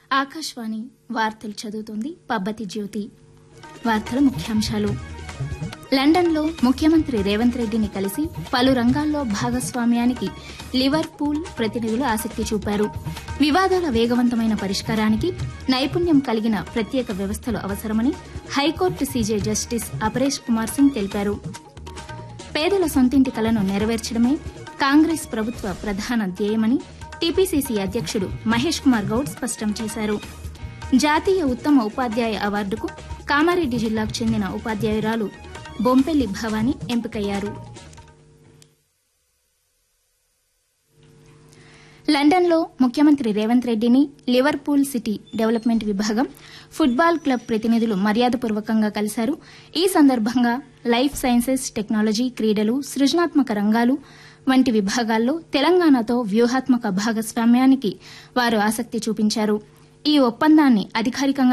ఆకాశవాణి వార్తలు చదువుతోంది పబ్బతి జ్యోతి వార్తల ముఖ్యాంశాలు లండన్లో ముఖ్యమంత్రి రేవంత్ రెడ్డిని కలిసి పలు రంగాల్లో భాగస్వామ్యానికి లివర్పూల్ ప్రతినిధులు ఆసక్తి చూపారు వివాదాల వేగవంతమైన పరిష్కారానికి నైపుణ్యం కలిగిన ప్రత్యేక వ్యవస్థలు అవసరమని high court CJ justice Aparesh Kumar Singh తెలిపారు పేదల సొంతింటి కలను నెరవేర్చడమే కాంగ్రెస్ ప్రభుత్వ ప్రధాన ధ్యేయమని టీపీసీసీ అధ్యకుడు మహేష్ కుమార్ గౌడ్ స్పష్టం చేశారు జాతీయ ఉత్తమ ఉపాధ్యాయ అవార్డుకు కామారెడ్డి జిల్లాకు చెందిన ఉపాధ్యాయురాలు బొంపెల్లి భవానీ ఎంపికయ్యారు లండన్లో ముఖ్యమంత్రి రేవంత్ రెడ్డిని లివర్పూల్ సిటీ డెవలప్మెంట్ విభాగం ఫుట్బాల్ క్లబ్ ప్రతినిధులు మర్యాదపూర్వకంగా కలిశారు ఈ సందర్భంగా లైఫ్ సైన్సెస్ టెక్నాలజీ క్రీడలు సృజనాత్మక రంగాలు వంటి విభాగాల్లో తెలంగాణతో వ్యూహాత్మక భాగస్వామ్యానికి వారు ఆసక్తి చూపించారు ఈ ఒప్పందాన్ని అధికారికంగా